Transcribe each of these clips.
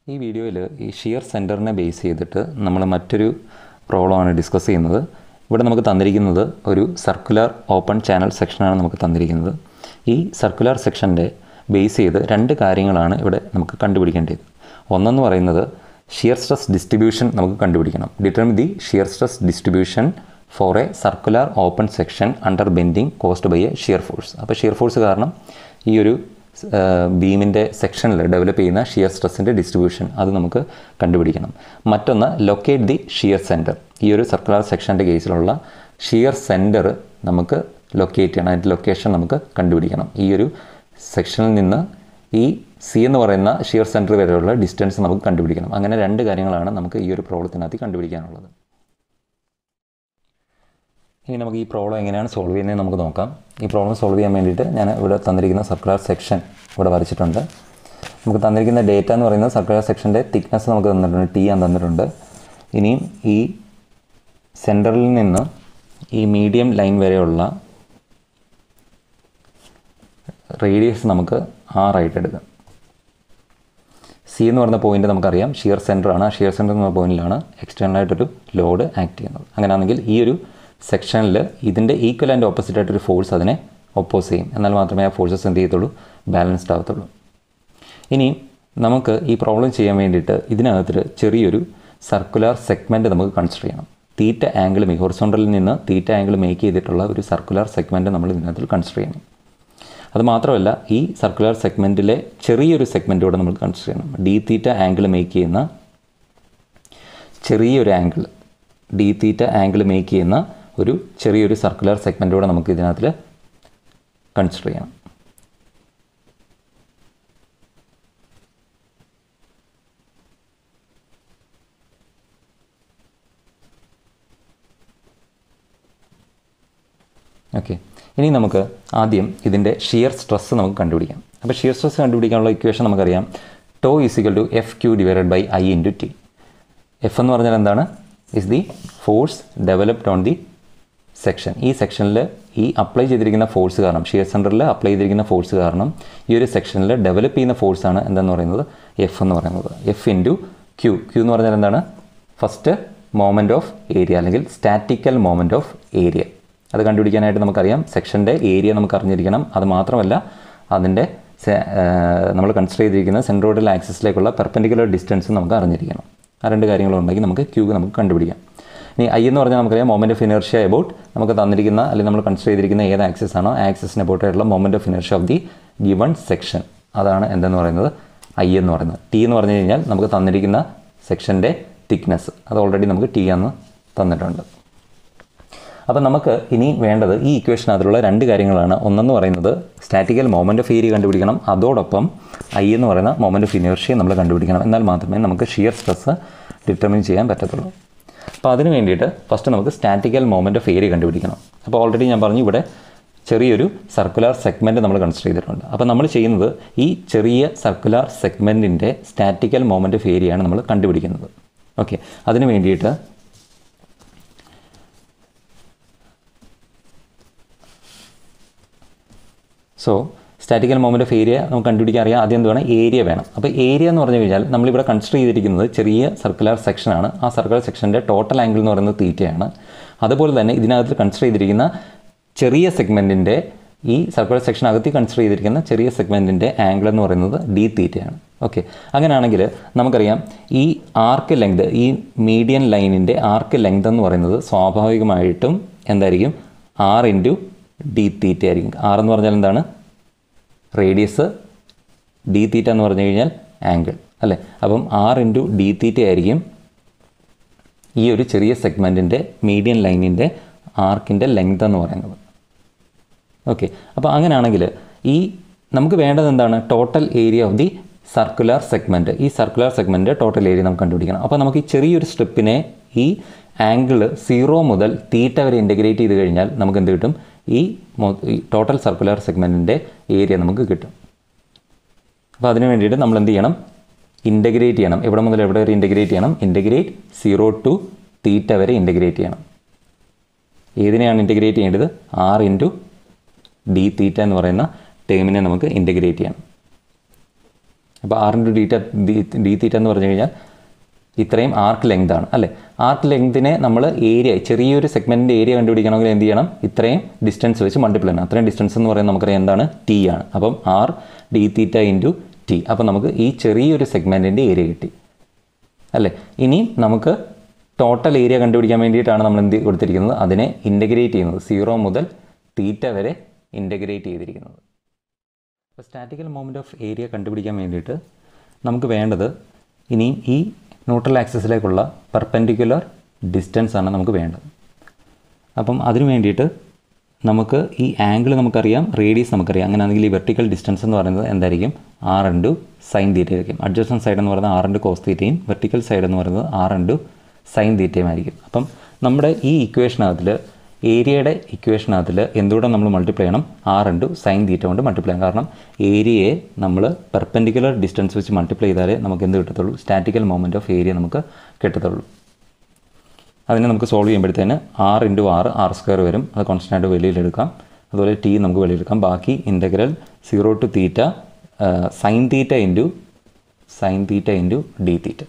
ഈ വീഡിയോയിൽ ഈ ഷിയർ സെൻറ്ററിനെ ബേസ് ചെയ്തിട്ട് നമ്മൾ മറ്റൊരു പ്രോബ്ലമാണ് ഡിസ്കസ് ചെയ്യുന്നത് ഇവിടെ നമുക്ക് തന്നിരിക്കുന്നത് ഒരു സർക്കുലർ ഓപ്പൺ ചാനൽ സെക്ഷനാണ് നമുക്ക് തന്നിരിക്കുന്നത് ഈ സർക്കുലർ സെക്ഷൻ്റെ ബേസ് ചെയ്ത് രണ്ട് കാര്യങ്ങളാണ് ഇവിടെ നമുക്ക് കണ്ടുപിടിക്കേണ്ടത് ഒന്നെന്ന് പറയുന്നത് ഷിയർ സ്ട്രെസ് ഡിസ്ട്രിബ്യൂഷൻ നമുക്ക് കണ്ടുപിടിക്കണം determine the shear stress distribution for a circular open section under bending caused by a shear force അപ്പോൾ ഷിയർ ഫോഴ്സ് കാരണം ഈ ഒരു ബീമിൻ്റെ സെക്ഷനിൽ ഡെവലപ്പ് ചെയ്യുന്ന ഷിയർ സ്ട്രെസ്സിൻ്റെ ഡിസ്ട്രിബ്യൂഷൻ അത് നമുക്ക് കണ്ടുപിടിക്കണം മറ്റൊന്ന് ലൊക്കേറ്റ് ദി ഷിയർ സെൻറ്റർ ഈ ഒരു സർക്കുലർ സെക്ഷൻ്റെ കേസിലുള്ള ഷിയർ സെൻറ്റർ നമുക്ക് ലൊക്കേറ്റ് ചെയ്യണം അതിൻ്റെ ലൊക്കേഷൻ നമുക്ക് കണ്ടുപിടിക്കണം ഈ ഒരു സെക്ഷനിൽ നിന്ന് ഈ സി എന്ന് പറയുന്ന ഷിയർ സെൻറ്റർ വരെയുള്ള ഡിസ്റ്റൻസ് നമുക്ക് കണ്ടുപിടിക്കണം അങ്ങനെ രണ്ട് കാര്യങ്ങളാണ് നമുക്ക് ഈ ഒരു പ്രോബ്ലത്തിനകത്ത് കണ്ടുപിടിക്കാനുള്ളത് ഇനി നമുക്ക് ഈ പ്രോബ്ലം എങ്ങനെയാണ് സോൾവ് ചെയ്യുന്നത് നമുക്ക് നോക്കാം ഈ പ്രോബ്ലം സോൾവ് ചെയ്യാൻ വേണ്ടിയിട്ട് ഞാൻ ഇവിടെ തന്നിരിക്കുന്ന സർക്കുലർ സെക്ഷൻ ഇവിടെ വരച്ചിട്ടുണ്ട് നമുക്ക് തന്നിരിക്കുന്ന ഡേറ്റ എന്ന് പറയുന്നത് സർക്കുലർ സെക്ഷൻ്റെ തിക്നെസ് നമുക്ക് തന്നിട്ടുണ്ട് ടി ഞാൻ തന്നിട്ടുണ്ട് ഇനിയും ഈ സെൻറ്ററിൽ നിന്ന് ഈ മീഡിയം ലൈൻ വരെയുള്ള റേഡിയസ് നമുക്ക് ആറായിട്ട് എടുക്കാം സി എന്ന് പറയുന്ന പോയിന്റ് നമുക്കറിയാം ഷിയർ സെൻറ്റർ ആണ് ആ ഷിയർ സെൻറ്റർ എന്ന പോയിന്റിലാണ് എക്സ്റ്റേണൽ ആയിട്ടൊരു ലോഡ് ആക്ട് ചെയ്യുന്നത് അങ്ങനെയാണെങ്കിൽ ഈ ഒരു സെക്ഷനിൽ ഇതിൻ്റെ ഈക്വൽ ആൻഡ് ഓപ്പോസിറ്റ് ആയിട്ടൊരു ഫോഴ്സ് അതിനെ ഒപ്പോസ് ചെയ്യും എന്നാൽ മാത്രമേ ആ ഫോഴ്സസ് എന്ത് ചെയ്യത്തുള്ളൂ ബാലൻസ്ഡ് ആകത്തുള്ളൂ ഇനി നമുക്ക് ഈ പ്രോബ്ലം ചെയ്യാൻ വേണ്ടിയിട്ട് ഇതിനകത്തൊരു ചെറിയൊരു സർക്കുലർ സെഗ്മെൻറ്റ് നമുക്ക് കൺസിഡർ ചെയ്യണം തീറ്റ ആംഗിൾ മേ ഹൊറിസോണ്ടലിൽ നിന്ന് തീറ്റ ആംഗിൾ മേക്ക് ചെയ്തിട്ടുള്ള ഒരു സർക്കുലർ സെഗ്മെൻറ്റ് നമ്മൾ ഇതിനകത്ത് കൺസിഡർ ചെയ്യണം അത് മാത്രമല്ല ഈ സർക്കുലർ സെഗ്മെൻറ്റിലെ ചെറിയൊരു സെഗ്മെൻറ്റ് കൂടെ നമ്മൾ കൺസിഡർ ചെയ്യണം ഡി തീറ്റ ആംഗിൾ മേക്ക് ചെയ്യുന്ന ചെറിയൊരു angle D theta angle make ചെയ്യുന്ന ഒരു ചെറിയൊരു സർക്കുലർ സെഗ്മെൻറ്റ് കൂടെ നമുക്ക് ഇതിനകത്തിൽ കൺസിഡർ ചെയ്യണം ഓക്കെ ഇനി നമുക്ക് ആദ്യം ഇതിൻ്റെ ഷിയർ സ്ട്രെസ് നമുക്ക് കണ്ടുപിടിക്കാം അപ്പോൾ ഷിയർ സ്ട്രെസ് കണ്ടുപിടിക്കാനുള്ള ഇക്വേഷൻ നമുക്കറിയാം tau is equal to F Q divided by I into T F എന്ന് പറഞ്ഞാൽ എന്താണ് is the force developed on the section ഈ സെക്ഷനിൽ ഈ അപ്ലൈ ചെയ്തിരിക്കുന്ന ഫോഴ്സ് കാരണം ഷിയർ സെൻറ്ററിൽ അപ്ലൈ ചെയ്തിരിക്കുന്ന ഫോഴ്സ് കാരണം ഈ ഒരു സെക്ഷനിൽ ഡെവലപ്പ് ചെയ്യുന്ന ഫോഴ്സാണ് എന്തെന്ന് പറയുന്നത് എഫ് എന്ന് പറയുന്നത് എഫ് ഇൻറ്റു ക്യൂ ക്യൂ എന്ന് പറഞ്ഞാൽ എന്താണ് ഫസ്റ്റ് മോമെൻറ്റ് ഓഫ് ഏരിയ അല്ലെങ്കിൽ സ്റ്റാറ്റിക്കൽ മോമെൻറ്റ് ഓഫ് ഏരിയ അത് കണ്ടുപിടിക്കാനായിട്ട് നമുക്കറിയാം സെക്ഷൻ്റെ ഏരിയ നമുക്ക് അറിഞ്ഞിരിക്കണം അത് മാത്രമല്ല അതിൻ്റെ നമ്മൾ കൺസിഡർ ചെയ്തിരിക്കുന്ന സെൻട്രോയിഡൽ ആക്സിസിലേക്കുള്ള പെർപെൻഡിക്കുലർ ഡിസ്റ്റൻസ് നമുക്ക് അറിഞ്ഞിരിക്കണം ആ രണ്ട് കാര്യങ്ങളുണ്ടെങ്കിൽ നമുക്ക് ക്യൂ നമുക്ക് കണ്ടുപിടിക്കാം ഇനി ഐ എന്ന് പറഞ്ഞാൽ നമുക്കറിയാം മൊമെൻറ്റ് ഓഫ് ഇനർഷ്യ എബൌട്ട് നമുക്ക് തന്നിരിക്കുന്ന അല്ലെങ്കിൽ നമ്മൾ കൺസിഡർ ചെയ്തിരിക്കുന്ന ഏത് ആക്സിസ് ആണോ ആക്സിസിന് എബൌട്ട് ആയിട്ടുള്ള moment of inertia of the given section അതാണ് എന്തെന്ന് പറയുന്നത് ഐ എന്ന് പറയുന്നത് ടി എന്ന് പറഞ്ഞു കഴിഞ്ഞാൽ നമുക്ക് തന്നിരിക്കുന്ന സെക്ഷൻ്റെ തിക്നെസ് അത് ഓൾറെഡി നമുക്ക് ടി എന്ന് തന്നിട്ടുണ്ട് അപ്പോൾ നമുക്ക് ഇനി വേണ്ടത് ഈ ഇക്വേഷനകത്തുള്ള രണ്ട് കാര്യങ്ങളാണ് ഒന്നെന്ന് പറയുന്നത് സ്റ്റാറ്റിക്കൽ മൊമെൻറ്റ് ഓഫ് ഏരിയ കണ്ടുപിടിക്കണം അതോടൊപ്പം ഐ എന്ന് പറയുന്ന മൊമെൻറ്റ് ഓഫ് ഇനേർഷ്യ നമ്മൾ കണ്ടുപിടിക്കണം എന്നാൽ മാത്രമേ നമുക്ക് ഷിയർ സ്ട്രെസ് ഡിറ്റർമിൻ ചെയ്യാൻ പറ്റത്തുള്ളൂ അപ്പോൾ അതിന് വേണ്ടിയിട്ട് ഫസ്റ്റ് നമുക്ക് സ്റ്റാറ്റിക്കൽ മൊമെൻറ്റ് ഓഫ് ഏരിയ കണ്ടുപിടിക്കണം അപ്പോൾ ഓൾറെഡി ഞാൻ പറഞ്ഞു ഇവിടെ ചെറിയൊരു സർക്കുലർ സെഗ്മെൻറ്റ് നമ്മൾ കൺസിഡർ ചെയ്തിട്ടുണ്ട് അപ്പോൾ നമ്മൾ ചെയ്യുന്നത് ഈ ചെറിയ സർക്കുലർ സെഗ്മെൻറ്റിൻ്റെ സ്റ്റാറ്റിക്കൽ മൊമെൻറ്റ് ഓഫ് ഏരിയയാണ് നമ്മൾ കണ്ടുപിടിക്കുന്നത് ഓക്കെ അതിന് വേണ്ടിയിട്ട് so statical moment of area നമുക്ക് കണ്ടുപിടിക്കാൻ അറിയാം ആദ്യം എന്താണ് ഏരിയ വേണം അപ്പോൾ ഏരിയ എന്ന് പറഞ്ഞു കഴിഞ്ഞാൽ നമ്മളിവിടെ കൺസിഡർ ചെയ്തിരിക്കുന്നത് ചെറിയ സർക്കുലർ സെക്ഷനാണ് ആ സർക്കുലർ സെക്ഷൻ്റെ ടോട്ടൽ ആംഗിൾ എന്ന് പറയുന്നത് തീറ്റയാണ് അതുപോലെ തന്നെ ഇതിനകത്ത് കൺസിഡർ ചെയ്തിരിക്കുന്ന ചെറിയ സെഗ്മെൻറ്റിൻ്റെ ഈ സർക്കുലർ സെക്ഷനകത്ത് കൺസിഡർ ചെയ്തിരിക്കുന്ന ചെറിയ സെഗ്മെൻറ്റിൻ്റെ ആംഗിൾ എന്ന് പറയുന്നത് ഡി തീറ്റയാണ് ഓക്കെ അങ്ങനെയാണെങ്കിൽ നമുക്കറിയാം ഈ ആർക്ക് ലെങ്ത് ഈ മീഡിയൻ ലൈനിൻ്റെ ആർക്ക് ലെങ്ത് എന്ന് പറയുന്നത് സ്വാഭാവികമായിട്ടും എന്തായിരിക്കും ആർ ഇൻറ്റു ഡി തീറ്റ ആയിരിക്കും ആർ എന്ന് പറഞ്ഞാൽ എന്താണ് റേഡിയസ് ഡി തീറ്റ എന്ന് പറഞ്ഞു കഴിഞ്ഞാൽ ആംഗിൾ അല്ലേ അപ്പം ആർ ഇൻറ്റു ഡി തീറ്റ ആയിരിക്കും ഈ ഒരു ചെറിയ സെഗ്മെൻറ്റിൻ്റെ മീഡിയൻ ലൈനിൻ്റെ ആർക്കിൻ്റെ ലെങ്ത് എന്ന് പറയുന്നത് ഓക്കെ അപ്പോൾ അങ്ങനെയാണെങ്കിൽ ഈ നമുക്ക് വേണ്ടത് എന്താണ് total area of the circular segment ഈ സർക്കുലർ സെഗ്മെൻറ്റ് ടോട്ടൽ ഏരിയ നമുക്ക് കണ്ടുപിടിക്കണം അപ്പോൾ നമുക്ക് ഈ ചെറിയൊരു സ്ട്രിപ്പിനെ ഈ ആംഗിൾ സീറോ മുതൽ തീറ്റ വരെ ഇൻറ്റഗ്രേറ്റ് ചെയ്ത് കഴിഞ്ഞാൽ നമുക്ക് എന്ത് കിട്ടും ഈ ടോട്ടൽ സർക്കുലർ സെഗ്മെൻറ്റിൻ്റെ ഏരിയ നമുക്ക് കിട്ടും അപ്പോൾ അതിന് വേണ്ടിയിട്ട് നമ്മൾ എന്ത് ചെയ്യണം ഇൻറ്റഗ്രേറ്റ് ചെയ്യണം എവിടെ മുതൽ എവിടെ വരെ ഇൻറ്റഗ്രേറ്റ് ചെയ്യണം ഇൻറ്റഗ്രേറ്റ് സീറോ ടു തീറ്റ വരെ ഇൻറ്റഗ്രേറ്റ് ചെയ്യണം ഏതിനെയാണ് ഇൻറ്റഗ്രേറ്റ് ചെയ്യേണ്ടത് ആർ ഇൻറ്റു ഡി തീറ്റ എന്ന് പറയുന്ന ടേമിനെ നമുക്ക് ഇൻറ്റഗ്രേറ്റ് ചെയ്യണം അപ്പോൾ R into theta D theta എന്ന് പറഞ്ഞു കഴിഞ്ഞാൽ ഇത്രയും ആർക്ക് ലെങ്ത് ആണ് അല്ലേ ആർക്ക് ലെങ്തിനെ നമ്മൾ ഏരിയ ചെറിയൊരു സെഗ്മെൻറ്റിൻ്റെ ഏരിയ കണ്ടുപിടിക്കണമെങ്കിൽ എന്ത് ചെയ്യണം ഇത്രയും ഡിസ്റ്റൻസ് വെച്ച് മൾട്ടിപ്ലൈ ചെയ്യണം അത്രയും ഡിസ്റ്റൻസ് എന്ന് പറയുന്നത് നമുക്കറിയാം എന്താണ് ടി ആണ് അപ്പം R D theta into T അപ്പം നമുക്ക് ഈ ചെറിയൊരു സെഗ്മെൻറ്റിൻ്റെ ഏരിയ കിട്ടി അല്ലേ ഇനി നമുക്ക് ടോട്ടൽ ഏരിയ കണ്ടുപിടിക്കാൻ വേണ്ടിയിട്ടാണ് നമ്മൾ എന്ത് കൊടുത്തിരിക്കുന്നത് അതിനെ ഇൻ്റഗ്രേറ്റ് ചെയ്യുന്നത് സീറോ മുതൽ തീറ്റ വരെ ഇൻ്റഗ്രേറ്റ് ചെയ്തിരിക്കുന്നത് അപ്പോൾ സ്റ്റാറ്റിക്കൽ മൊമെൻറ്റ് ഓഫ് ഏരിയ കണ്ടുപിടിക്കാൻ വേണ്ടിയിട്ട് നമുക്ക് വേണ്ടത് ഇനി ഈ ന്യൂട്രൽ ആക്സിസിലേക്കുള്ള പെർപെൻഡിക്കുലർ ഡിസ്റ്റൻസ് ആണ് നമുക്ക് വേണ്ടത് അപ്പം അതിനു വേണ്ടിയിട്ട് നമുക്ക് ഈ ആംഗിൾ നമുക്കറിയാം റേഡിയസ് നമുക്കറിയാം അങ്ങനെയാണെങ്കിൽ ഈ വെർട്ടിക്കൽ ഡിസ്റ്റൻസ് എന്ന് പറയുന്നത് എന്തായിരിക്കും ആർ ഇൻറ്റു സൈൻ തീറ്റ ആയിരിക്കും അഡ്ജസ്റ്റൻ സൈഡ് എന്ന് പറയുന്നത് ആർ ഇൻറ്റു കോസ് തീറ്റയും വെർട്ടിക്കൽ സൈഡ് എന്ന് പറയുന്നത് ആർ ഇൻറ്റു സൈൻ തീറ്റയും ആയിരിക്കും അപ്പം നമ്മുടെ ഈ ഇക്വേഷനകത്തിൽ ഏരിയയുടെ ഇക്വേഷനകത്തിൽ എന്തുകൂടെ നമ്മൾ മൾട്ടിപ്ലൈ ചെയ്യണം ആർ ഇൻറ്റു സൈൻ തീറ്റ കൊണ്ട് മൾട്ടിപ്ലൈ ചെയ്യണം കാരണം ഏരിയയെ നമ്മൾ പെർപെൻഡിക്കുലർ ഡിസ്റ്റൻസ് വെച്ച് മൾട്ടിപ്ലൈ ചെയ്താലേ നമുക്ക് എന്ത് കിട്ടത്തുള്ളൂ സ്റ്റാറ്റിക്കൽ മൊമെൻറ്റ് ഓഫ് ഏരിയ നമുക്ക് കിട്ടത്തുള്ളൂ അതിനെ നമുക്ക് സോൾവ് ചെയ്യുമ്പോഴത്തേന് R into R R square വരും അത് കോൺസ്റ്റൻ്റ് വെളിയിലെടുക്കാം അതുപോലെ ടി നമുക്ക് വെളിയിലെടുക്കാം ബാക്കി integral zero to theta sine theta into sine theta into D theta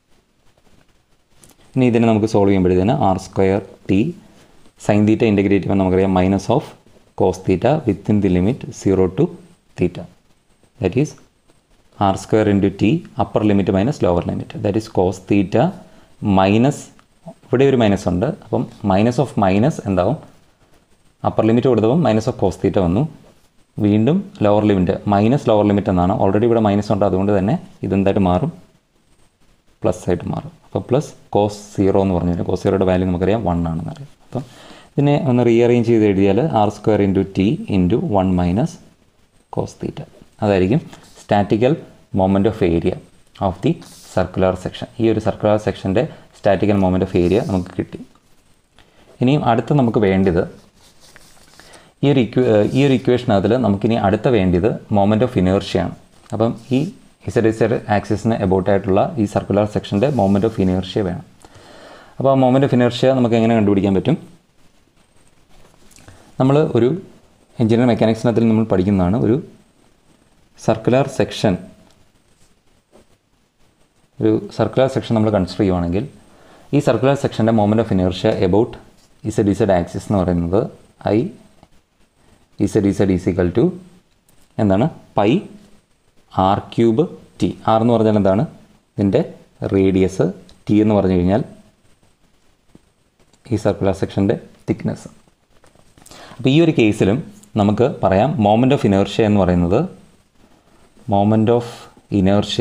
ഇനി ഇതിനെ നമുക്ക് സോൾവ് ചെയ്യുമ്പോഴത്തേന് R square T sine theta integrate ചെയ്യുമ്പോൾ നമുക്കറിയാം minus of cos theta within the limit zero to theta that is R square into T upper limit minus lower limit that is cos theta minus ഇവിടെ ഒരു minus ഉണ്ട് അപ്പം minus of minus എന്താവും upper limit കൊടുത്തപ്പം minus of cos theta വന്നു വീണ്ടും lower limit minus lower limit എന്നാണ് already ഇവിടെ മൈനസ് ഉണ്ട് അതുകൊണ്ട് തന്നെ ഇതെന്തായിട്ട് മാറും പ്ലസ് ആയിട്ട് മാറും അപ്പോൾ പ്ലസ് കോസ് സീറോ എന്ന് പറഞ്ഞു കോസ് സീറോയുടെ വാല്യൂ നമുക്കറിയാം വൺ ആണെന്ന് അറിയാം അപ്പം ഇതിനെ ഒന്ന് റീഅറേഞ്ച് ചെയ്ത് എഴുതിയാൽ R square into T into one minus cos theta അതായിരിക്കും statical moment of area of the circular section ഈ ഒരു സർക്കുലർ സെക്ഷൻ്റെ സ്റ്റാറ്റിക്കൽ മൊമെൻറ്റ് ഓഫ് ഏരിയ നമുക്ക് കിട്ടി ഇനിയും അടുത്ത് നമുക്ക് വേണ്ടത് ഈ ഒരു ഇക്വ ഈ ഒരു ഇക്വേഷനകത്തിൽ നമുക്കിനി അടുത്ത വേണ്ടത് മൊമെൻറ്റ് ഓഫ് ഇനേർഷ്യയാണ് അപ്പം ഈ ഇസഡ് ഇസഡ് ആക്സിസിന് എബൌട്ട് ആയിട്ടുള്ള ഈ സർക്കുലർ സെക്ഷൻ്റെ മൊമെൻറ്റ് ഓഫ് ഇനേർഷ്യ വേണം അപ്പോൾ ആ മൊമെൻറ്റ് ഓഫ് ഇനേർഷ്യ നമുക്ക് എങ്ങനെ കണ്ടുപിടിക്കാൻ പറ്റും നമ്മൾ ഒരു എഞ്ചിനീയർ മെക്കാനിക്സിനകത്തിൽ നമ്മൾ പഠിക്കുന്നതാണ് ഒരു സർക്കുലർ സെക്ഷൻ ഒരു സർക്കുലർ സെക്ഷൻ നമ്മൾ കൺസിഡർ ചെയ്യുവാണെങ്കിൽ ഈ സർക്കുലർ സെക്ഷൻ്റെ moment of inertia about Z Z axis എന്ന് പറയുന്നത് I Z Z is equal to എന്താണ് pi R cube T R എന്ന് പറഞ്ഞാൽ എന്താണ് ഇതിൻ്റെ റേഡിയസ് ടി എന്ന് പറഞ്ഞു കഴിഞ്ഞാൽ ഈ സർക്കുലർ സെക്ഷൻ്റെ തിക്നെസ് അപ്പോൾ ഈ ഒരു കേസിലും നമുക്ക് പറയാം മോമെൻ്റ് ഓഫ് ഇനേർഷ്യ എന്ന് പറയുന്നത് moment of inertia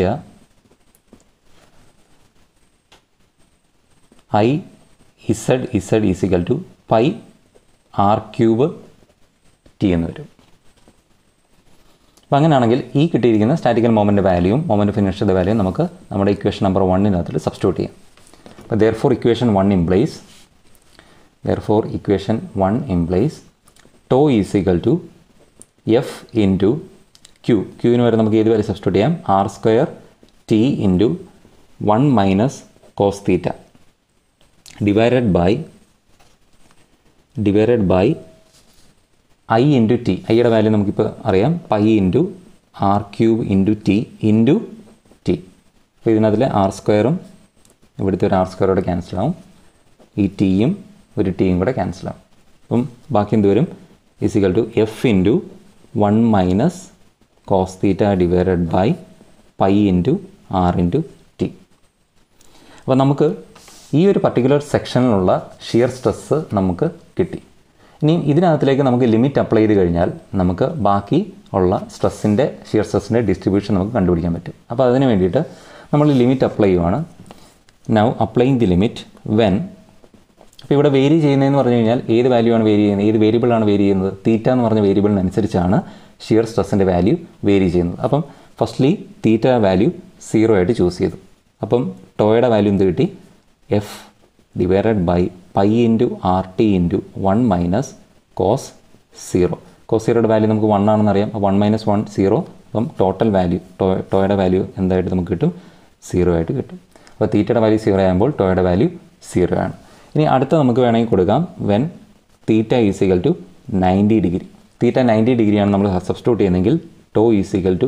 I Z Z is equal to pi R cube T എന്ന് വരും അപ്പോൾ അങ്ങനെയാണെങ്കിൽ ഈ കിട്ടിയിരിക്കുന്ന സ്റ്റാറ്റിക്കൽ മൊമെൻ്റ് വാല്യൂവും മൊമെൻ്റ് ഓഫ് ഇനർഷ്യയുടെ വാല്യൂവും നമുക്ക് നമ്മുടെ ഇക്വേഷൻ നമ്പർ വണ്ണിനകത്ത് സബ്സ്റ്റിറ്റ്യൂട്ട് ചെയ്യാം അപ്പോൾ therefore equation one implies therefore equation one implies tau is equal to F into Q ക്യൂവിന് വരെ നമുക്ക് ഏത് വരെ സബ്സ്റ്റിറ്റ്യൂട്ട് ചെയ്യാം R square T into one minus cos theta divided by divided by I into T ഐയുടെ value നമുക്കിപ്പോൾ അറിയാം pi into R cube into T into T അപ്പോൾ ഇതിനകത്തിൽ ആർ സ്ക്വയറും ഇവിടുത്തെ ഒരു ആർ സ്ക്വയറോടെ ക്യാൻസൽ ആവും ഈ ടിയും ഒരു ടിയും കൂടെ ക്യാൻസൽ ആവും അപ്പം ബാക്കി എന്ത് വരും is equal to F into one minus cos theta divided by pi into R into T അപ്പോൾ നമുക്ക് ഈ ഒരു പർട്ടിക്കുലർ സെക്ഷനിലുള്ള ഷിയർ സ്ട്രെസ്സ് നമുക്ക് കിട്ടി ഇനിയും ഇതിനകത്തിലേക്ക് നമുക്ക് ലിമിറ്റ് അപ്ലൈ ചെയ്ത് കഴിഞ്ഞാൽ നമുക്ക് ബാക്കി ഉള്ള സ്ട്രെസ്സിൻ്റെ ഷിയർ സ്ട്രെസ്സിൻ്റെ ഡിസ്ട്രിബ്യൂഷൻ നമുക്ക് കണ്ടുപിടിക്കാൻ പറ്റും അപ്പോൾ അതിന് വേണ്ടിയിട്ട് നമ്മൾ ലിമിറ്റ് അപ്ലൈ ചെയ്യുവാണ് now applying the limit when അപ്പോൾ ഇവിടെ വേരി ചെയ്യുന്നതെന്ന് പറഞ്ഞു കഴിഞ്ഞാൽ ഏത് വാല്യൂ ആണ് വേരി ചെയ്യുന്നത് ഏത് വേരിയബിളാണ് വേരി ചെയ്യുന്നത് തീറ്റ എന്ന് പറഞ്ഞ വേരിയബിളിനനുസരിച്ചാണ് ഷിയർ സ്ട്രെസ്സിൻ്റെ വാല്യൂ വേരി ചെയ്യുന്നത് അപ്പം ഫസ്റ്റ്ലി തീറ്റ വാല്യൂ സീറോ ആയിട്ട് ചൂസ് ചെയ്തു അപ്പം ടോയുടെ വാല്യൂ എന്ത് കിട്ടി F divided by pi into R T into one minus cos zero cos സീറോയുടെ വാല്യൂ നമുക്ക് വൺ ആണെന്ന് അറിയാം വൺ മൈനസ് വൺ സീറോ അപ്പം ടോട്ടൽ വാല്യൂ ടോ ടോയുടെ വാല്യൂ എന്തായിട്ട് നമുക്ക് കിട്ടും സീറോ ആയിട്ട് കിട്ടും അപ്പോൾ തീറ്റയുടെ വാല്യൂ സീറോ ആകുമ്പോൾ ടോയുടെ വാല്യൂ സീറോ ആണ് ഇനി അടുത്ത നമുക്ക് വേണമെങ്കിൽ കൊടുക്കാം when theta is equal to ninety degree theta ninety ഡിഗ്രിയാണ് നമ്മൾ സബ്സ്റ്റിറ്റ്യൂട്ട് ചെയ്യുന്നതെങ്കിൽ tau is equal to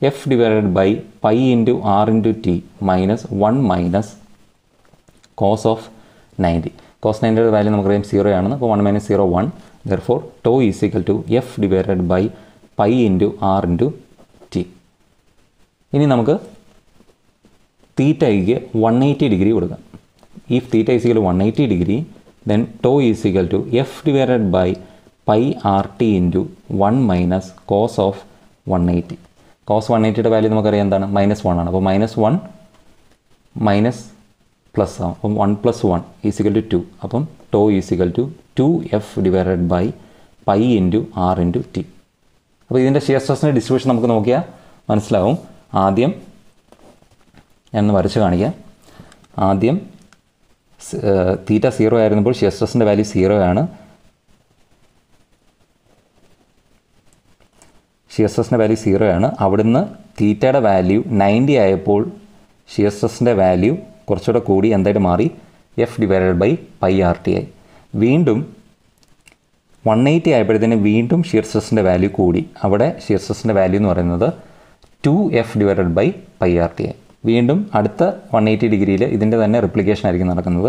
F divided by pi into R into T minus one minus cos of ninety cos നയൻറ്റിയുടെ വാല്യൂ നമുക്കറിയാം സീറോ ആണെന്ന് അപ്പോൾ one minus zero one therefore tau is equal to F divided by pi into R into T ഇനി നമുക്ക് തീറ്റയ്ക്ക് one eighty degree കൊടുക്കാം if theta is equal one eighty degree then to is equal to F divided by pi R T into one minus cos of one eighty cos one എയ്റ്റിയുടെ value നമുക്കറിയാം എന്താണ് minus one ആണ് അപ്പോൾ minus one minus plus ആവും അപ്പം one plus one is equal to two അപ്പം tau is equal to two F divided by pi into R into T അപ്പോൾ ഇതിൻ്റെ ഷിയർ സ്ട്രെസ്സിൻ്റെ ഡിസ്ട്രിബ്യൂഷൻ നമുക്ക് നോക്കിയാൽ മനസ്സിലാവും ആദ്യം ഞാൻ വരച്ച് കാണിക്കാം ആദ്യം തീറ്റ സീറോ ആയിരുന്നപ്പോൾ ഷിയർ സ്ട്രെസ്സിൻ്റെ വാല്യൂ സീറോ ആണ് ഷിയർ സ്ട്രെസ്സിൻ്റെ വാല്യൂ സീറോ ആണ് അവിടുന്ന് തീറ്റയുടെ വാല്യൂ നയൻറ്റി ആയപ്പോൾ ഷിയർ സ്ട്രെസ്സിൻ്റെ വാല്യൂ കുറച്ചുകൂടെ കൂടി എന്തായിട്ട് മാറി F divided by pi R T ആയി വീണ്ടും വൺ എയ്റ്റി ആയപ്പോഴത്തേന് വീണ്ടും ഷിയർ സ്ട്രെസ്സിൻ്റെ വാല്യൂ കൂടി അവിടെ ഷിയർ സ്ട്രെസ്സിൻ്റെ വാല്യൂ എന്ന് പറയുന്നത് two F divided by pi R T ആയി വീണ്ടും അടുത്ത വൺ എയ്റ്റി ഡിഗ്രിയിൽ ഇതിൻ്റെ തന്നെ റിപ്ലിക്കേഷൻ ആയിരിക്കും നടക്കുന്നത്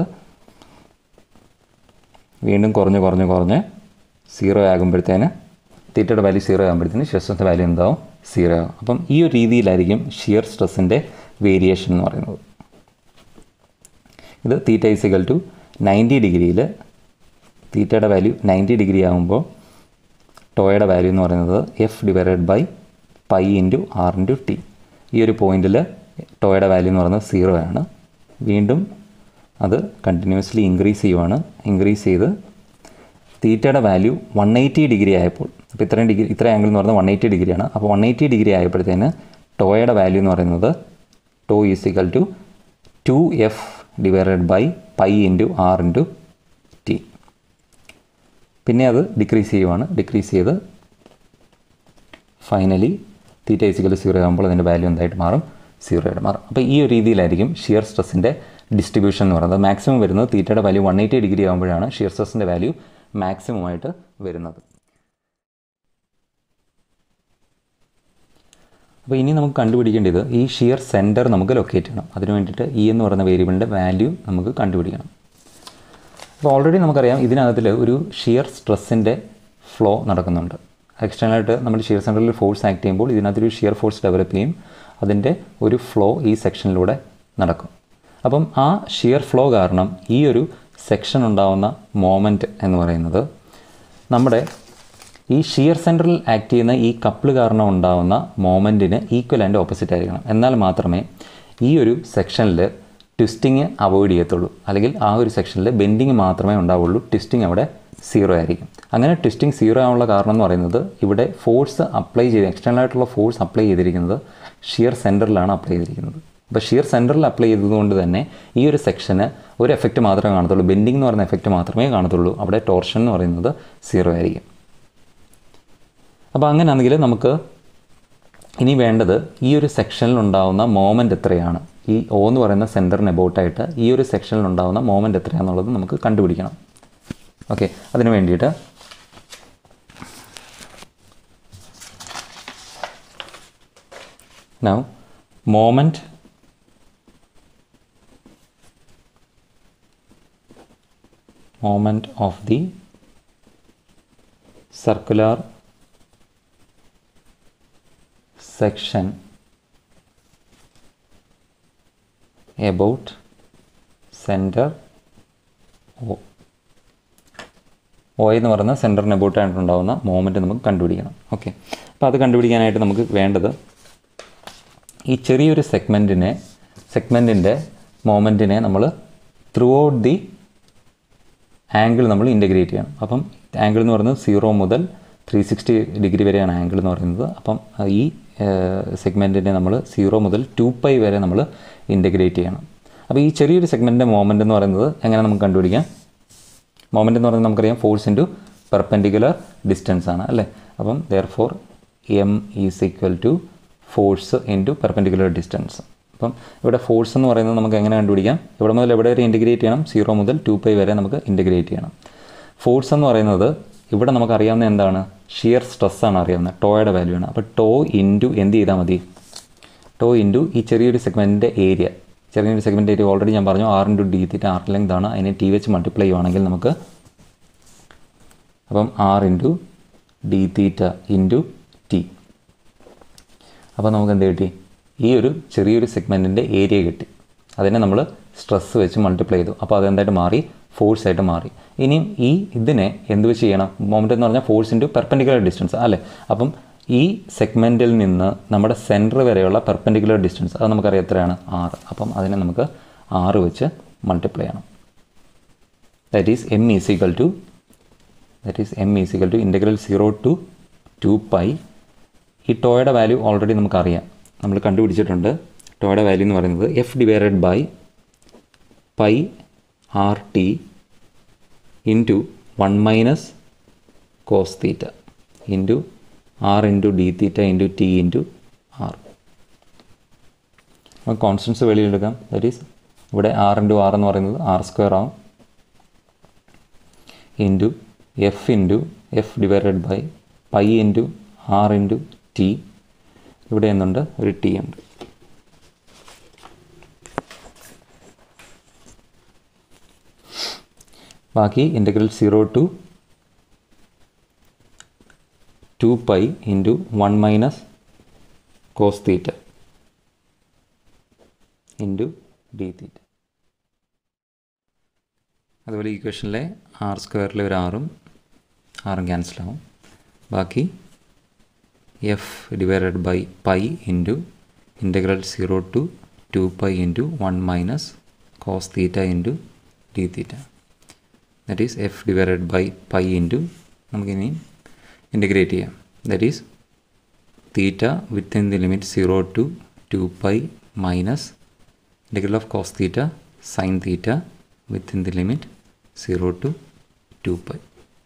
വീണ്ടും കുറഞ്ഞ് കുറഞ്ഞ് കുറഞ്ഞ് സീറോ ആകുമ്പോഴത്തേന് തീറ്റയുടെ വാല്യൂ സീറോ ആകുമ്പോഴത്തേന് ഷിയർ സ്ട്രെസ്സിൻ്റെ വാല്യൂ എന്താവും സീറോ ആകും അപ്പം ഈ ഒരു രീതിയിലായിരിക്കും ഷിയർ സ്ട്രെസ്സിൻ്റെ വേരിയേഷൻ എന്ന് പറയുന്നത് ഇത് തീറ്റ ഇസിക്കൽ ടു നയൻറ്റി ഡിഗ്രിയിൽ തീറ്റയുടെ വാല്യൂ നയൻറ്റി ഡിഗ്രി ആകുമ്പോൾ ടോയുടെ വാല്യൂ എന്ന് പറയുന്നത് F divided by pi into R into T ഈ ഒരു പോയിന്റിൽ ടോയുടെ വാല്യൂ എന്ന് പറയുന്നത് സീറോ ആണ് വീണ്ടും അത് കണ്ടിന്യൂസ്ലി ഇൻക്രീസ് ചെയ്യുവാണ് ഇൻക്രീസ് ചെയ്ത് തീറ്റയുടെ വാല്യൂ വൺ എയ്റ്റി ഡിഗ്രി ആയപ്പോൾ അപ്പോൾ ഇത്രയും ഡിഗ്രി ഇത്ര ആംഗിൾ എന്ന് പറയുന്നത് വൺ എയ്റ്റി ഡിഗ്രിയാണ് അപ്പോൾ വൺ എയ്റ്റി ഡിഗ്രി ആയപ്പോഴത്തേന് ടോയുടെ വാല്യൂ എന്ന് പറയുന്നത് tau is equal to two F divided by pi into R into T പിന്നെ അത് ഡിക്രീസ് ചെയ്യുവാണ് ഡിക്രീസ് ചെയ്ത് ഫൈനലി തീറ്റ ഇസിക്കൽ സീറോ ആകുമ്പോൾ അതിൻ്റെ വാല്യൂ എന്തായിട്ട് മാറും സീറോ ആയിട്ട് മാറും അപ്പോൾ ഈ ഒരു രീതിയിലായിരിക്കും ഷിയർ സ്ട്രെസ്സിൻ്റെ ഡിസ്ട്രിബ്യൂഷൻ എന്ന് പറയുന്നത് മാക്സിമം വരുന്നത് തീറ്റയുടെ വാല്യൂ വൺ എയ്റ്റി ഡിഗ്രി ആകുമ്പോഴാണ് ഷിയർ സ്ട്രെസ്സിൻ്റെ വാല്യൂ മാക്സിമം ആയിട്ട് വരുന്നത് അപ്പോൾ ഇനി നമുക്ക് കണ്ടുപിടിക്കേണ്ടത് ഈ ഷിയർ സെൻറ്റർ നമുക്ക് ലൊക്കേറ്റ് ചെയ്യണം അതിന് വേണ്ടിയിട്ട് ഇ എന്ന് പറയുന്ന വേരിയബിളിൻ്റെ വാല്യൂ നമുക്ക് കണ്ടുപിടിക്കണം അപ്പോൾ ഓൾറെഡി നമുക്കറിയാം ഇതിനകത്തിൽ ഒരു ഷിയർ സ്ട്രെസ്സിൻ്റെ ഫ്ലോ നടക്കുന്നുണ്ട് എക്സ്റ്റേണലായിട്ട് നമ്മൾ ഷിയർ സെൻറ്ററിൽ ഫോഴ്സ് ആക്ട് ചെയ്യുമ്പോൾ ഇതിനകത്തൊരു ഷിയർ ഫോഴ്സ് ഡെവലപ്പ് ചെയ്യും അതിൻ്റെ ഒരു ഫ്ലോ ഈ സെക്ഷനിലൂടെ നടക്കും അപ്പം ആ ഷിയർ ഫ്ലോ കാരണം ഈ ഒരു സെക്ഷൻ ഉണ്ടാവുന്ന മോമെൻറ്റ് എന്ന് പറയുന്നത് നമ്മുടെ ഈ ഷിയർ സെൻറ്ററിൽ ആക്ട് ചെയ്യുന്ന ഈ കപ്പിൾ കാരണം ഉണ്ടാവുന്ന മോമെൻറ്റിന് ഈക്വൽ ആൻഡ് ഓപ്പോസിറ്റ് ആയിരിക്കണം എന്നാൽ മാത്രമേ ഈ ഒരു സെക്ഷനിൽ ട്വിസ്റ്റിങ് അവോയ്ഡ് ചെയ്യത്തുള്ളൂ അല്ലെങ്കിൽ ആ ഒരു സെക്ഷനിൽ ബെൻഡിങ് മാത്രമേ ഉണ്ടാവുള്ളൂ ട്വിസ്റ്റിംഗ് അവിടെ സീറോ ആയിരിക്കും അങ്ങനെ ട്വിസ്റ്റിംഗ് സീറോ ആവാനുള്ള കാരണം എന്ന് പറയുന്നത് ഇവിടെ ഫോഴ്സ് അപ്ലൈ ചെയ്ത് എക്സ്റ്റേണൽ ആയിട്ടുള്ള ഫോഴ്സ് അപ്ലൈ ചെയ്തിരിക്കുന്നത് ഷിയർ സെൻറ്ററിലാണ് അപ്ലൈ ചെയ്തിരിക്കുന്നത് അപ്പോൾ ഷിയർ സെൻറ്ററിൽ അപ്ലൈ ചെയ്തതുകൊണ്ട് തന്നെ ഈ ഒരു സെക്ഷന് ഒരു എഫക്റ്റ് മാത്രമേ കാണത്തുള്ളൂ ബെൻഡിങ് എന്ന് പറയുന്ന എഫക്റ്റ് മാത്രമേ കാണത്തുള്ളൂ അവിടെ ടോർഷൻ എന്ന് പറയുന്നത് സീറോ ആയിരിക്കും അപ്പോൾ അങ്ങനെയാണെങ്കിൽ നമുക്ക് ഇനി വേണ്ടത് ഈ ഒരു സെക്ഷനിൽ ഉണ്ടാകുന്ന മോമെൻ്റ് എത്രയാണ് ഈ ഒ എന്ന് പറയുന്ന സെൻറ്ററിന് എബൌട്ടായിട്ട് ഈ ഒരു സെക്ഷനിൽ ഉണ്ടാകുന്ന മോമെൻ്റ് എത്രയാണെന്നുള്ളത് നമുക്ക് കണ്ടുപിടിക്കണം ഓക്കെ അതിന് വേണ്ടിയിട്ട് now moment moment of the circular section about center O. O എന്ന് പറയുന്ന സെൻറ്ററിന് എബൌട്ടായിട്ടുണ്ടാകുന്ന മോമെൻറ്റ് നമുക്ക് കണ്ടുപിടിക്കണം ഓക്കെ അപ്പോൾ അത് കണ്ടുപിടിക്കാനായിട്ട് നമുക്ക് വേണ്ടത് ഈ ചെറിയൊരു സെഗ്മെൻറ്റിനെ സെഗ്മെൻറ്റിൻ്റെ മോമെൻറ്റിനെ നമ്മൾ ത്രൂ ഔട്ട് ദി ആംഗിൾ നമ്മൾ ഇൻ്റഗ്രേറ്റ് ചെയ്യണം അപ്പം ആംഗിൾ എന്ന് പറയുന്നത് സീറോ മുതൽ ത്രീ സിക്സ്റ്റി ഡിഗ്രി വരെയാണ് ആംഗിൾ എന്ന് പറയുന്നത് അപ്പം ഈ സെഗ്മെൻറ്റിനെ നമ്മൾ സീറോ മുതൽ ടു പൈ വരെ നമ്മൾ ഇൻ്റഗ്രേറ്റ് ചെയ്യണം അപ്പോൾ ഈ ചെറിയൊരു സെഗ്മെൻറ്റിൻ്റെ മോമെൻ്റ് എന്ന് പറയുന്നത് എങ്ങനെ നമുക്ക് കണ്ടുപിടിക്കാം മോമെൻ്റ് എന്ന് പറയുന്നത് നമുക്കറിയാം ഫോഴ്സ് ഇൻറ്റു പെർപെൻഡിക്കുലർ ഡിസ്റ്റൻസ് ആണ് അല്ലേ അപ്പം therefore M is equal to force into perpendicular distance അപ്പം ഇവിടെ ഫോഴ്സ് എന്ന് പറയുന്നത് നമുക്ക് എങ്ങനെ കണ്ടുപിടിക്കാം ഇവിടെ മുതൽ എവിടെ വരെ ഇൻറ്റഗ്രേറ്റ് ചെയ്യണം സീറോ മുതൽ ടു പൈ വരെ നമുക്ക് ഇൻറ്റഗ്രേറ്റ് ചെയ്യണം ഫോഴ്സ് എന്ന് പറയുന്നത് ഇവിടെ നമുക്ക് അറിയാവുന്ന എന്താണ് ഷിയർ സ്ട്രെസ് ആണ് അറിയാവുന്നത് ടോയുടെ വാല്യൂ ആണ് അപ്പോൾ ടോ ഇൻറ്റു എന്ത് ചെയ്താൽ മതി ടോ ഇൻറ്റു ഈ ചെറിയൊരു സെഗ്മെൻറ്റിൻ്റെ ഏരിയ ചെറിയൊരു സെഗ്മെൻറ്റ് ഏരിയ ഓൾറെഡി ഞാൻ പറഞ്ഞു R into D theta R length ആണ് അതിനെ ടി വെച്ച് മൾട്ടിപ്ലൈ ചെയ്യുവാണെങ്കിൽ നമുക്ക് അപ്പം R into D theta into T അപ്പോൾ നമുക്ക് എന്ത് കിട്ടി ഈ ഒരു ചെറിയൊരു സെഗ്മെൻറ്റിൻ്റെ ഏരിയ കിട്ടി അതിനെ നമ്മൾ സ്ട്രെസ് വെച്ച് മൾട്ടിപ്ലൈ ചെയ്തു അപ്പോൾ അതെന്തായിട്ട് മാറി ഫോഴ്സ് ആയിട്ട് മാറി ഇനിയും ഈ ഇതിനെ എന്ത് വെച്ച് ചെയ്യണം മൊമെൻ്റ് എന്ന് പറഞ്ഞാൽ ഫോഴ്സ് ഇൻറ്റു പെർപെൻഡിക്കുലർ ഡിസ്റ്റൻസ് അല്ലേ അപ്പം ഈ സെഗ്മെൻറ്റിൽ നിന്ന് നമ്മുടെ സെൻറ്റർ വരെയുള്ള പെർപെൻഡിക്കുലർ ഡിസ്റ്റൻസ് അത് നമുക്കറിയാം എത്രയാണ് ആറ് അപ്പം അതിനെ നമുക്ക് ആറ് വെച്ച് മൾട്ടിപ്ലൈ ചെയ്യണം that is M is equal to that is M is equal to integral zero to two pi ഈ ടോയുടെ വാല്യൂ ഓൾറെഡി നമുക്കറിയാം നമ്മൾ കണ്ടുപിടിച്ചിട്ടുണ്ട് ടോയുടെ വാല്യൂ എന്ന് പറയുന്നത് F divided by pi R T into one minus cos theta into R into D theta into T into R നമുക്ക് constants വെളിയിലെടുക്കാം that is ഇവിടെ R into R എന്ന് പറയുന്നത് ആർ സ്ക്വയർ ആവും into F into F divided by pi into R into T ഇവിടെ എന്നുണ്ട് ഒരു T ഉണ്ട് ബാക്കി integral zero to two pi into one minus cos theta into D theta അതുപോലെ ഈക്വേഷനിലെ ആർ സ്ക്വയറിലെ ഒരു ആറും ആറും ക്യാൻസലാവും ബാക്കി F divided by pi into integral zero to two pi into one minus cos theta into D theta that is F divided by pi into നമുക്കിനി integrate ചെയ്യാം that is theta within the limit zero to two pi minus integral of cos theta sin theta within the limit 0 to 2 pi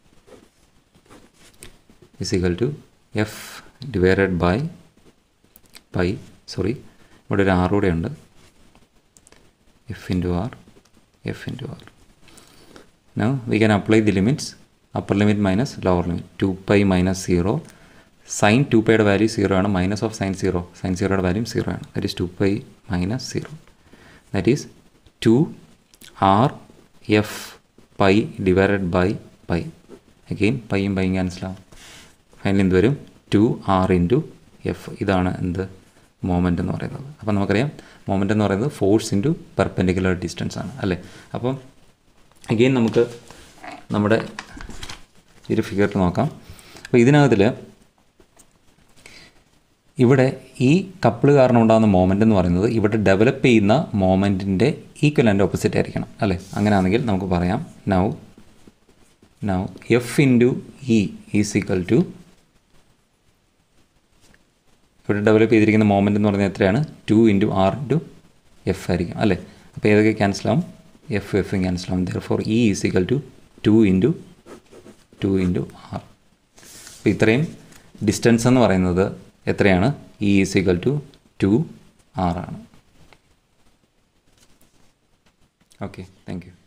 is equal to f divided by pi sorry ഇവിടെ ഒരു R കൂടെ ഉണ്ട് F into R F into R no we can apply the limits upper limit minus lower limit two pi minus zero sine two പൈയുടെ value zero ആണ് minus of sine zero sine സീറോയുടെ value zero ആണ് that is two pi minus zero that is 2 r f pi divided by pi again പൈയും പൈയും cancel ആവും finally എന്ത് വരും to R into F ഇതാണ് എന്ത് മോമെൻ്റ് എന്ന് പറയുന്നത് അപ്പം നമുക്കറിയാം മോമെൻ്റ് എന്ന് പറയുന്നത് ഫോഴ്സ് ഇൻറ്റു പെർപെൻഡിക്കുലർ ഡിസ്റ്റൻസ് ആണ് അല്ലേ അപ്പം അഗെയിൻ നമുക്ക് നമ്മുടെ ഈ ഒരു ഫിഗറിൽ നോക്കാം അപ്പോൾ ഇതിനകത്തിൽ ഇവിടെ ഈ കപ്പിൾ കാരണം ഉണ്ടാകുന്ന മോമെൻ്റ് എന്ന് പറയുന്നത് ഇവിടെ ഡെവലപ്പ് ചെയ്യുന്ന മോമെൻറ്റിൻ്റെ ഈക്വലൻ്റ് ഓപ്പോസിറ്റ് ആയിരിക്കണം അല്ലേ അങ്ങനെയാണെങ്കിൽ നമുക്ക് പറയാം now now F into E is equal to ഇവിടെ ഡെവലപ്പ് ചെയ്തിരിക്കുന്ന മോമെൻ്റ് എന്ന് പറയുന്നത് എത്രയാണ് two into R into F ആയിരിക്കും അല്ലേ അപ്പോൾ ഏതൊക്കെ ക്യാൻസലാവും എഫ് എഫ് ക്യാൻസലാവും therefore E is equal to two into two into R അപ്പോൾ ഇത്രയും ഡിസ്റ്റൻസ് എന്ന് പറയുന്നത് എത്രയാണ് E is equal to two ആറാണ് ഓക്കെ താങ്ക് യു